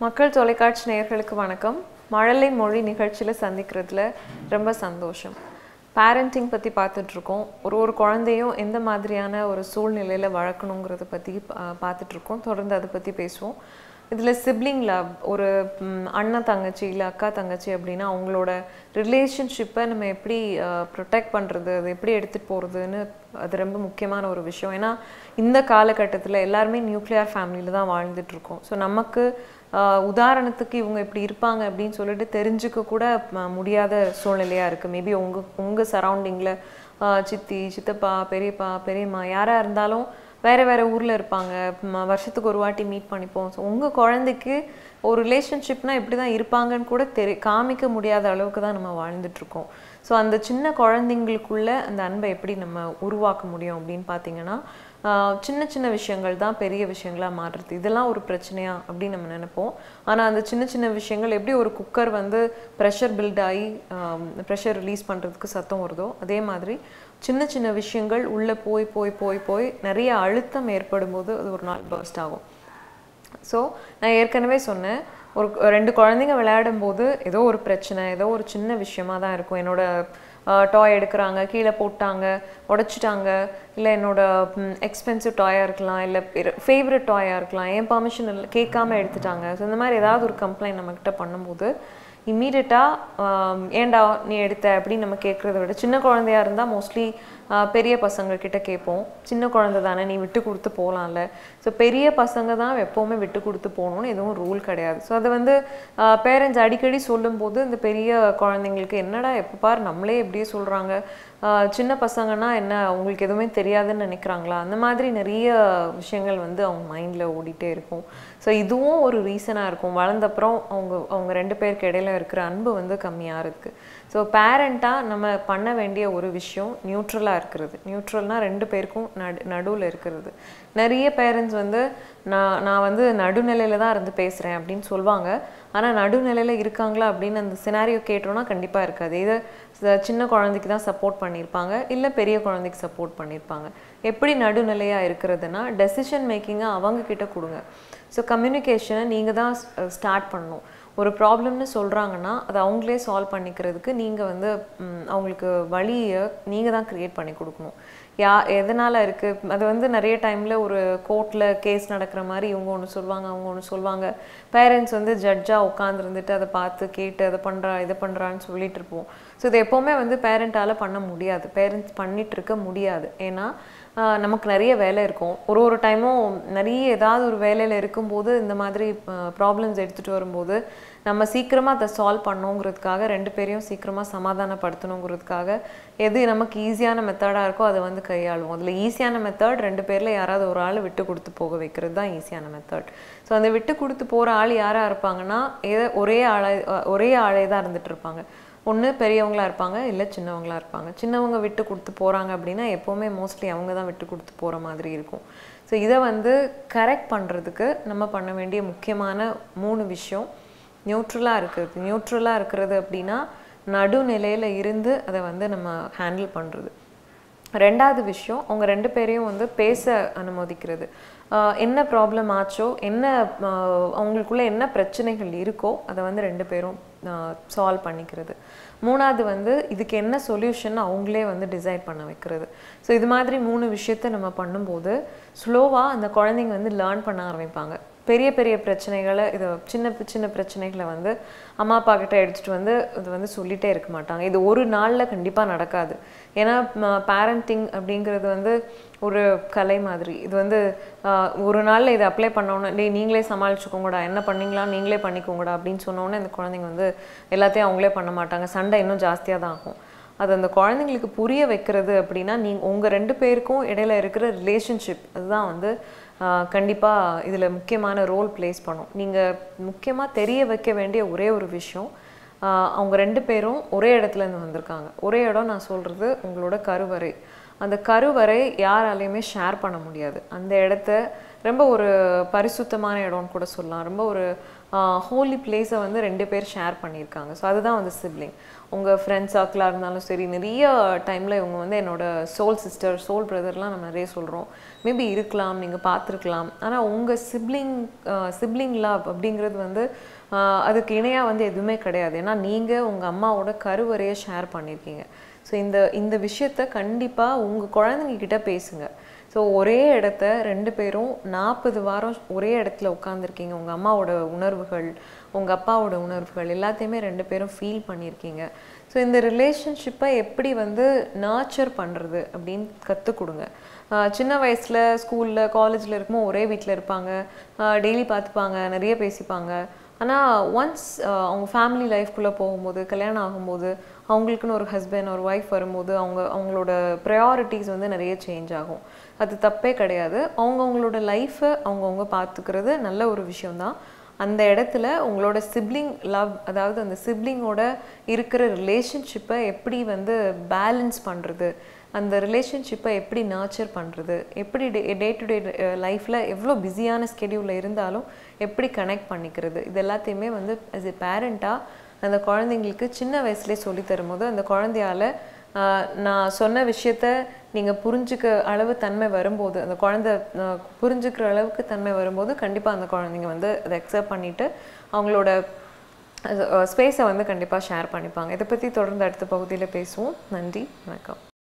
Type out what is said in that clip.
மக்கள் தொலைக்காட்சி நேயர்களுக்கு வணக்கம் மழலை மொழி நிகழ்ச்சியில் சந்திக்கிறதுல ரொம்ப சந்தோஷம் பேரண்டிங் பற்றி பார்த்துட்ருக்கோம் ஒரு ஒரு குழந்தையும் எந்த மாதிரியான ஒரு சூழ்நிலையில் வளர்க்கணுங்கிறத பற்றி பார்த்துட்ருக்கோம் தொடர்ந்து அதை பற்றி பேசுவோம் இதில் சிப்ளிங் லவ் ஒரு ம், அண்ணன் தங்கச்சி இல்லை அக்கா தங்கச்சி அப்படின்னா அவங்களோட ரிலேஷன்ஷிப்பை நம்ம எப்படி ப்ரொடெக்ட் பண்ணுறது அது எப்படி எடுத்துகிட்டு போகிறதுன்னு அது ரொம்ப முக்கியமான ஒரு விஷயம் ஏன்னா இந்த காலகட்டத்தில் எல்லாருமே நியூக்ளியர் ஃபேமிலியில் தான் வாழ்ந்துட்டு இருக்கோம் ஸோ நமக்கு ஆஹ், உதாரணத்துக்கு இவங்க இப்படி இருப்பாங்க அப்படின்னு சொல்லிட்டு தெரிஞ்சுக்க கூட ம- முடியாத சூழ்நிலையாக இருக்குது மேபி உங்கள் உங்கள் சரௌண்டிங்கில் சித்தி சித்தப்பா பெரியப்பா பெரியம்மா யாராக இருந்தாலும் வேறு வேறு ஊரில் இருப்பாங்க ம- வருஷத்துக்கு ஒரு வாட்டி மீட் பண்ணிப்போம் ஸோ உங்கள் குழந்தைக்கு ஒரு ரிலேஷன்ஷிப்னா இப்படி தான் இருப்பாங்கன்னு கூட தெரி காமிக்க முடியாத அளவுக்கு தான் நம்ம வாழ்ந்துட்டுருக்கோம் ஸோ அந்த சின்ன குழந்தைங்களுக்குள்ள அந்த அன்பை எப்படி நம்ம உருவாக்க முடியும் அப்படின்னு பார்த்தீங்கன்னா ஆஹ், சின்ன சின்ன விஷயங்கள் தான் பெரிய விஷயங்களாக மாறுறது இதெல்லாம் ஒரு பிரச்சனையா அப்படின்னு நம்ம நினைப்போம் ஆனால் அந்த சின்ன சின்ன விஷயங்கள் எப்படி ஒரு குக்கர் வந்து ப்ரெஷர் பில்ட் ஆகி ப்ரெஷர் ரிலீஸ் பண்ணுறதுக்கு சத்தம் வருதோ அதே மாதிரி சின்ன சின்ன விஷயங்கள் உள்ளே போய் போய் போய் போய் நிறைய அழுத்தம் ஏற்படும் போது அது ஒரு நாள் பர்ஸ்ட் ஆகும் ஸோ நான் ஏற்கனவே சொன்னேன் ஒரு ரெண்டு குழந்தைங்க விளையாடும் போது ஏதோ ஒரு பிரச்சனை ஏதோ ஒரு சின்ன விஷயமா தான் இருக்கும் என்னோட டாய் எடுக்கிறாங்க கீழே போட்டாங்க உடைச்சிட்டாங்க இல்லை என்னோட எக்ஸ்பென்சிவ் டாயாக இருக்கலாம் இல்லை ஃபேவரட் டாயாக இருக்கலாம் என் பர்மிஷன் இல்லை கேட்காம எடுத்துட்டாங்க ஸோ இந்த மாதிரி ஏதாவது ஒரு கம்ப்ளைண்ட் நம்மக்கிட்ட பண்ணும்போது இம்மீடியட்டாக ஏன்டா நீ எடுத்த அப்படின்னு நம்ம கேட்குறத விட சின்ன குழந்தையா இருந்தால் மோஸ்ட்லி பெரிய பசங்க கிட்ட கேட்போம் சின்ன குழந்தை தானே நீ விட்டு கொடுத்து போகலாம்ல ஸோ பெரிய பசங்க தான் எப்போவுமே விட்டு கொடுத்து போகணும்னு எதுவும் ரூல் கிடையாது ஸோ அதை வந்து பேரண்ட்ஸ் அடிக்கடி சொல்லும்போது இந்த பெரிய குழந்தைங்களுக்கு என்னடா எப்போ பார் நம்மளே எப்படியே சொல்கிறாங்க சின்ன பசங்கன்னா என்ன அவங்களுக்கு எதுவுமே தெரியாதுன்னு நினைக்கிறாங்களா அந்த மாதிரி நிறைய விஷயங்கள் வந்து அவங்க மைண்டில் ஓடிட்டே இருக்கும் ஸோ இதுவும் ஒரு ரீசனாக இருக்கும் வளர்ந்தப்புறம் அவங்க அவங்க ரெண்டு பேருக்கு இடையில இருக்கிற அன்பு வந்து கம்மியாக இருக்குது ஸோ பேரண்ட்டாக நம்ம பண்ண வேண்டிய ஒரு விஷயம் நியூட்ரலாக இருக்கிறது நியூட்ரல்னால் ரெண்டு பேருக்கும் நடு நடுவில் இருக்கிறது நிறைய பேரண்ட்ஸ் வந்து நான் நான் வந்து நடுநிலையில் தான் இருந்து பேசுகிறேன் அப்படின்னு சொல்லுவாங்க ஆனால் நடுநிலையில் இருக்காங்களா அப்படின்னு அந்த சினாரியோ கேட்டோன்னா கண்டிப்பாக இருக்காது இதை ச- சின்ன குழந்தைக்கு தான் சப்போர்ட் பண்ணியிருப்பாங்க இல்லை பெரிய குழந்தைக்கு சப்போர்ட் பண்ணியிருப்பாங்க எப்படி நடுநிலையாக இருக்கிறதுனா டெசிஷன் மேக்கிங்கை அவங்க கிட்ட கொடுங்க ஸோ கம்யூனிகேஷனை நீங்கள் தான் ஸ்டார்ட் பண்ணணும் ஒரு ப்ராப்ளம்னு சொல்கிறாங்கன்னா அதை அவங்களே சால்வ் பண்ணிக்கிறதுக்கு நீங்கள் வந்து ம், அவங்களுக்கு வழியை நீங்கள் தான் க்ரியேட் பண்ணி கொடுக்கணும் யா எதனால் இருக்குது அது வந்து நிறைய டைமில் ஒரு கோர்ட்டில் கேஸ் நடக்கிற மாதிரி இவங்க ஒன்று சொல்லுவாங்க அவங்க ஒன்று சொல்லுவாங்க பேரண்ட்ஸ் வந்து ஜட்ஜாக உட்காந்துருந்துட்டு அதை பார்த்து கேட்டு அதை பண்ணுறா இதை பண்ணுறான்னு சொல்லிட்டு இருப்போம் ஸோ இது எப்போவுமே வந்து பேரண்ட்டால் பண்ண முடியாது பேரண்ட்ஸ் பண்ணிட்டு இருக்க முடியாது ஏன்னா ஆஹ், நமக்கு நிறைய வேலை இருக்கும் ஒரு ஒரு டைமும் நிறைய ஏதாவது ஒரு வேலையில் இருக்கும்போது இந்த மாதிரி ப்ராப்ளம்ஸ் எடுத்துகிட்டு வரும்போது நம்ம சீக்கிரமாக அதை சால்வ் பண்ணோங்கிறதுக்காக ரெண்டு பேரையும் சீக்கிரமாக சமாதானப்படுத்தணுங்கிறதுக்காக எது நமக்கு ஈஸியான மெத்தடாக இருக்கோ அதை வந்து கையாளுவோம் அதில் ஈஸியான மெத்தட் ரெண்டு பேரில் யாராவது ஒரு ஆள் விட்டு கொடுத்து போக வைக்கிறது தான் ஈஸியான மெத்தட் ஸோ அந்த விட்டு கொடுத்து போகிற ஆள் யாராக இருப்பாங்கன்னா ஏதோ ஒரே ஆளை அஹ், ஒரே ஆளே தான் இருந்துட்டு இருப்பாங்க ஒன்று பெரியவங்களா இருப்பாங்க இல்லை சின்னவங்களா இருப்பாங்க சின்னவங்க விட்டு கொடுத்து போகிறாங்க அப்படின்னா எப்போவுமே மோஸ்ட்லி அவங்க தான் விட்டு கொடுத்து போகிற மாதிரி இருக்கும் ஸோ இதை வந்து கரெக்ட் பண்ணுறதுக்கு நம்ம பண்ண வேண்டிய முக்கியமான மூணு விஷயம் நியூட்ரலாக இருக்கிறது நியூட்ரலாக இருக்கிறது அப்படின்னா நடுநிலையில் இருந்து அதை வந்து நம்ம ஹேண்டில் பண்ணுறது ரெண்டாவது விஷயம் அவங்க ரெண்டு பேரையும் வந்து பேச அனுமதிக்கிறது ஆஹ் என்ன ப்ராப்ளம் ஆச்சோ என்ன ஆஹ் அவங்களுக்குள்ள என்ன பிரச்சனைகள் இருக்கோ அதை வந்து ரெண்டு பேரும் சால்வ் பண்ணிக்கிறது மூணாவது வந்து இதுக்கு என்ன சொல்யூஷன் அவங்களே வந்து டிசைட் பண்ண வைக்கிறது ஸோ இது மாதிரி மூணு விஷயத்த நம்ம பண்ணும்போது ஸ்லோவாக அந்த குழந்தைங்க வந்து லேர்ன் பண்ண ஆரம்பிப்பாங்க பெரிய பெரிய பிரச்சனைகளை இது சின்ன பி- சின்ன பிரச்சனைகளை வந்து அம்மா அப்பா கிட்ட எடுத்துகிட்டு வந்து இது வந்து சொல்லிட்டே இருக்க மாட்டாங்க இது ஒரு நாளில் கண்டிப்பாக நடக்காது ஏன்னா பேரண்டிங் அப்படிங்கிறது வந்து ஒரு கலை மாதிரி இது வந்து ஆஹ், ஒரு நாளில் இதை அப்ளை பண்ணோன்னே டேய் நீங்களே சமாளிச்சுக்கோங்கடா என்ன பண்ணீங்களா நீங்களே பண்ணிக்கோங்கடா அப்படின்னு சொன்னோன்னே இந்த குழந்தைங்க வந்து எல்லாத்தையும் அவங்களே பண்ண மாட்டாங்க சண்டை இன்னும் ஜாஸ்தியாக தான் ஆகும் அது அந்த குழந்தைங்களுக்கு புரிய வைக்கிறது அப்படின்னா நீங்கள் உங்கள் ரெண்டு பேருக்கும் இடையில இருக்கிற ரிலேஷன்ஷிப் அதுதான் வந்து கண்டிப்பாக இதில் முக்கியமான ரோல் ப்ளேஸ் பண்ணும் நீங்கள் முக்கியமாக தெரிய வைக்க வேண்டிய ஒரே ஒரு விஷயம் ஆஹ் அவங்க ரெண்டு பேரும் ஒரே இடத்துல இருந்து வந்திருக்காங்க ஒரே இடம் நான் சொல்கிறது உங்களோட கருவறை அந்த கருவறை யாராலையுமே ஷேர் பண்ண முடியாது அந்த இடத்த ரொம்ப ஒரு பரிசுத்தமான இடம்னு கூட சொல்லலாம் ரொம்ப ஒரு ஹோலி பிளேஸை வந்து ரெண்டு பேர் ஷேர் பண்ணியிருக்காங்க ஸோ அதுதான் வந்து சிப்ளிங் உங்கள் ஃப்ரெண்ட்ஸ் சர்க்கிளாக இருந்தாலும் சரி நிறைய டைமில் இவங்க வந்து என்னோட சோல் சிஸ்டர் சோல் பிரதர்லாம் நம்ம நிறைய சொல்கிறோம் மேபி இருக்கலாம் நீங்கள் பார்த்துருக்கலாம் ஆனால் உங்கள் சிப்ளிங் சிப்ளிங் லவ் அப்படிங்கிறது வந்து ஆஹ் அதுக்கு இணையாக வந்து எதுவுமே கிடையாது ஏன்னா நீங்கள் உங்கள் அம்மாவோட கருவறையை ஷேர் பண்ணியிருக்கீங்க ஸோ இந்த இந்த விஷயத்த கண்டிப்பாக உங்கள் குழந்தைங்க கிட்ட பேசுங்க ஸோ ஒரே இடத்த ரெண்டு பேரும் நாற்பது வாரம் ஒரே இடத்துல உட்காந்துருக்கீங்க உங்கள் அம்மாவோட உணர்வுகள் உங்கள் அப்பாவோட உணர்வுகள் எல்லாத்தையுமே ரெண்டு பேரும் ஃபீல் பண்ணியிருக்கீங்க ஸோ இந்த ரிலேஷன்ஷிப்பை எப்படி வந்து நர்ச்சர் பண்ணுறது அப்படின்னு கற்றுக் கொடுங்க ஆஹ் சின்ன வயசில் ஸ்கூலில் காலேஜில் இருக்கும்போது ஒரே வீட்டில் இருப்பாங்க டெய்லி பார்த்துப்பாங்க நிறைய பேசிப்பாங்க ஆனால் ஒன்ஸ் அவங்க ஃபேமிலி லைஃப்குள்ளே போகும்போது கல்யாணம் ஆகும்போது அவங்களுக்குன்னு ஒரு ஹஸ்பண்ட் ஒரு ஒய்ஃப் வரும்போது அவங்க அவங்களோட ப்ரையாரிட்டிஸ் வந்து நிறைய சேஞ்ச் ஆகும் அது தப்பே கிடையாது அவங்கவுங்களோட லைஃப்பை அவங்கவுங்க பார்த்துக்கிறது நல்ல ஒரு விஷயம்தான் அந்த இடத்துல உங்களோட சிப்ளிங் லவ் அதாவது அந்த சிப்ளிங்கோட இருக்கிற ரிலேஷன்ஷிப்பை எப்படி வந்து பேலன்ஸ் பண்ணுறது அந்த ரிலேஷன்ஷிப்பை எப்படி நர்ச்சர் பண்ணுறது எப்படி டே டே டு டே லைஃப்பில் எவ்வளோ பிஸியான ஸ்கெடியூலில் இருந்தாலும் எப்படி கனெக்ட் பண்ணிக்கிறது இது எல்லாத்தையுமே வந்து as a பேரண்ட்டாக அந்த குழந்தைங்களுக்கு சின்ன வயசுலேயே சொல்லி தரும்போது அந்த குழந்தையால ஆஹ், நான் சொன்ன விஷயத்த நீங்கள் புரிஞ்சுக்க அளவு தன்மை வரும்போது அந்த குழந்தை ஆஹ், புரிஞ்சுக்கிற அளவுக்கு தன்மை வரும்போது கண்டிப்பாக அந்த குழந்தைங்க வந்து அதை அக்செப்ட் பண்ணிவிட்டு அவங்களோட ஸ்பேஸை வந்து கண்டிப்பாக ஷேர் பண்ணிப்பாங்க இதை பற்றி தொடர்ந்து அடுத்த பகுதியில் பேசுவோம் நன்றி வணக்கம்